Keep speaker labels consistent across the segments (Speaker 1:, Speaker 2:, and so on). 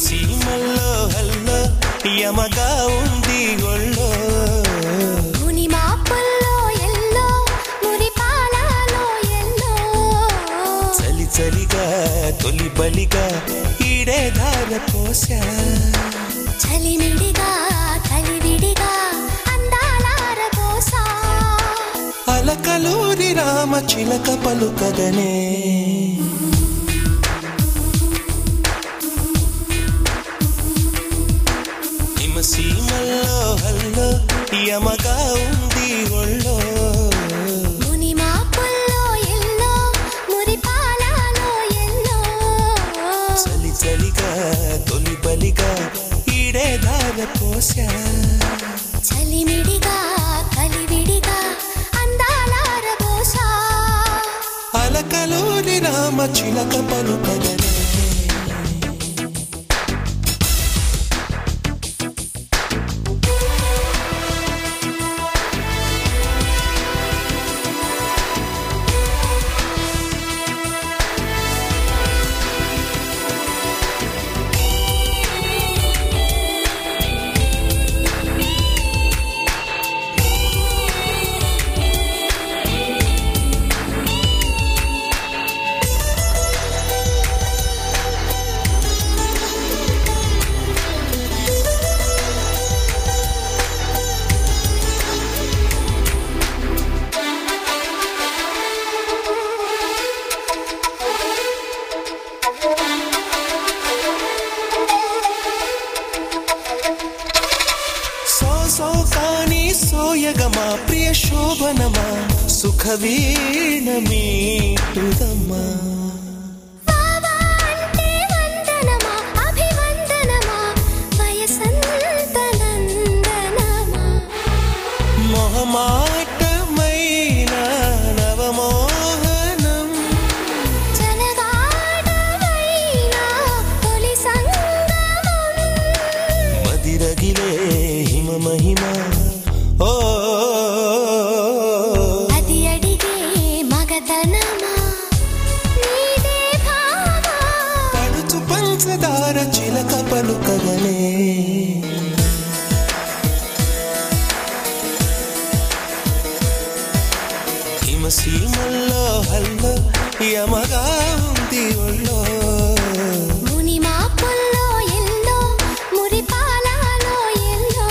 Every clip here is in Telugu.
Speaker 1: సీమల్లో హల్లో యమగా ఉంది ఒళ్ళో
Speaker 2: ముని మాపుల్లో ఎల్లో మురి పాలలో ఎల్లో
Speaker 1: చలి చలిగా తొలి బలిగా ఈడే ధార పోసా
Speaker 2: చలిమిడిగా కలివిడిగా అందాలార కోసా
Speaker 1: అలకలూరి రామ చిలక పలుకగనే హిమసీమల్లో హల్లో యమగా ఉంది ఒళ్ళో
Speaker 2: ముని మాపుల్లో ఎల్లో మురి పాలలో ఎల్లో
Speaker 1: చలి చలిగా తొలి బలిగా ఈడే ధార పోసా
Speaker 2: చలిమిడిగా కలివిడిగా అందాలార కోసా
Speaker 1: అలకలూరి రామ చిలక పలుకగనే సో సో కాని సోయగమా ప్రియ శోభనమా సుఖ వీణ మీటుదమ్మా
Speaker 2: బాబా అంటే వందనమా అభివందనమా వయసంత నందనమా
Speaker 1: మొహమాటమైన నవమోహనం
Speaker 2: జనగాడవైనా తొలి సంగమం
Speaker 1: మదిరగిలే హిమ మహిమ ఓ
Speaker 2: అది అడిగే మగతనమా నీదే భావా
Speaker 1: పడుచు పంచదార చిలక పలుకగనే హిమసీమల్లో హల్లో యమగా ఉంది ఒళ్ళో
Speaker 2: ముని మాపుల్లో ఎల్లో మురి పాలలో ఎల్లో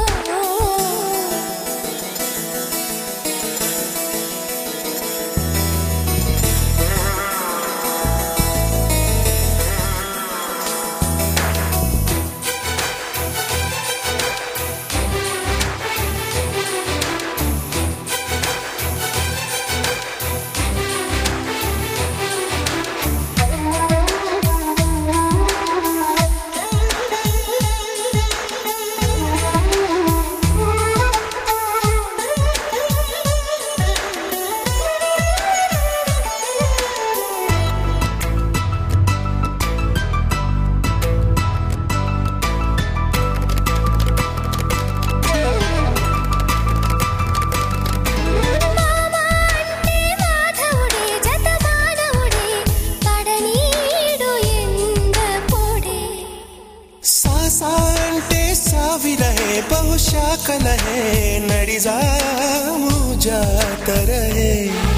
Speaker 2: మామా అంటే మాధవుడే జత మానవుడే పడనీడు ఎండ పొడే
Speaker 1: సాసా అంటే ಸಾವಿರಹೇ ಬಹುಶಾಖಲಹೇ ನಡಿಜಾಮು ಜಾತರಹೇ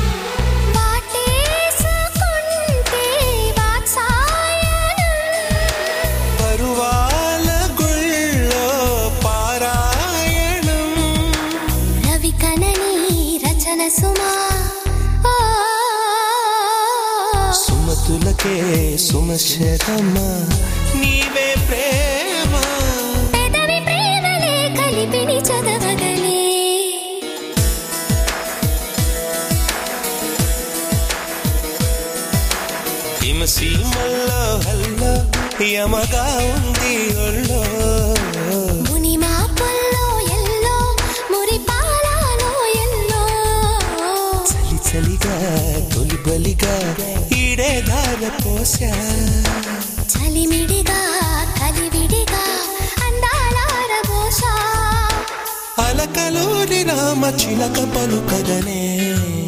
Speaker 2: వాటేసుకుంటే వాత్సాయనం
Speaker 1: పరువాల గుళ్ళో పారాయణం
Speaker 2: రవి కనని రచన సుమా ఓ,
Speaker 1: సుమతులకే సుమశరమ నీవే ప్రేమ
Speaker 2: పెదవి ప్రేమలే కలిపిని చదవగలే
Speaker 1: హిమసీమల్లో హల్లో యమగా ఉంది ఒళ్ళో
Speaker 2: ముని మాపుల్లో ఎల్లో మురి పాలలో ఎల్లో
Speaker 1: చలి చలిగా తొలి బలిగా ఈడే ధార పోసా
Speaker 2: చలిమిడిగా కలివిడిగా అందాలార బోషా
Speaker 1: అలకలూరి రామ చిలక పలుకగనే